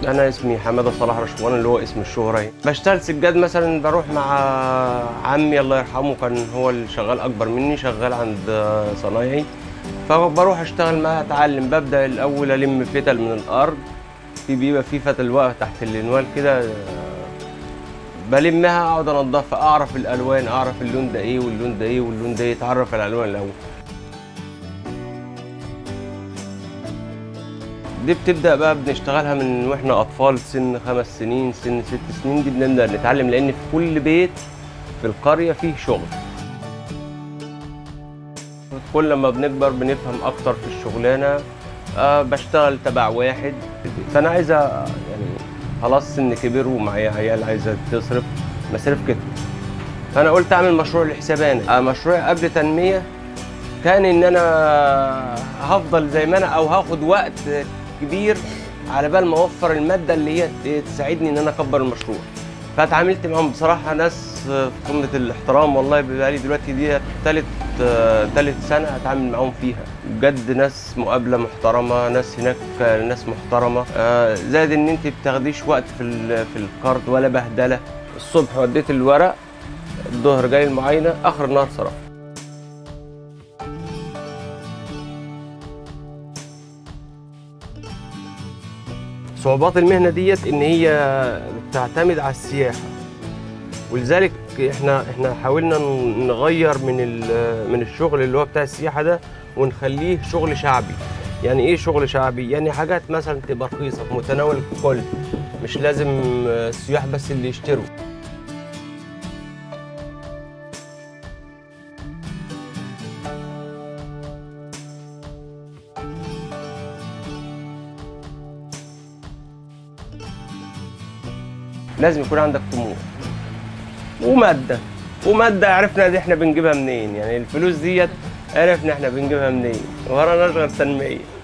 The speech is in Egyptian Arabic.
انا اسمي حماده صلاح رشوان اللي هو اسم الشهره يعني. بشتغل سجاد مثلا بروح مع عمي الله يرحمه كان هو اللي شغال اكبر مني شغال عند صنايعي فبروح اشتغل معاه اتعلم ببدا الاول الم فتل من الارض في بيبقى في فتل واقف تحت الانوال كده بلمها اقعد انضفها اعرف الالوان اعرف اللون ده ايه واللون ده ايه واللون ده ايه اتعرف على الالوان الاول دي بتبدا بقى بنشتغلها من واحنا اطفال سن خمس سنين سن ست سنين دي بنبدا نتعلم لان في كل بيت في القريه فيه شغل كل ما بنكبر بنفهم اكتر في الشغلانه أه بشتغل تبع واحد فانا عايزه يعني خلاص سن كبر ومعايا عيال عايزه تصرف مصاريف كده فانا قلت اعمل مشروع لحسابي انا مشروعي قبل تنميه كان ان انا هفضل زي ما انا او هاخد وقت كبير على بال ما اوفر الماده اللي هي تساعدني ان انا اكبر المشروع فاتعاملت معاهم بصراحه ناس في قمه الاحترام والله بقالي دلوقتي دي ثالث ثالث سنه اتعامل معاهم فيها بجد ناس مقابله محترمه ناس هناك ناس محترمه زائد ان انت بتاخديش وقت في في القرض ولا بهدله الصبح وديت الورق الظهر جاي المعاينه اخر النهار صرفت صعوبات المهنه ديت ان هي بتعتمد على السياحه ولذلك احنا احنا حاولنا نغير من من الشغل اللي هو بتاع السياحه ده ونخليه شغل شعبي يعني ايه شغل شعبي يعني حاجات مثلا تبقى رخيصه في متناول الكل مش لازم السياح بس اللي يشتروا لازم يكون عندك طموح وماده وماده عرفنا دي احنا بنجيبها منين يعني الفلوس ديت عرفنا احنا بنجيبها منين وراناش غير تنميه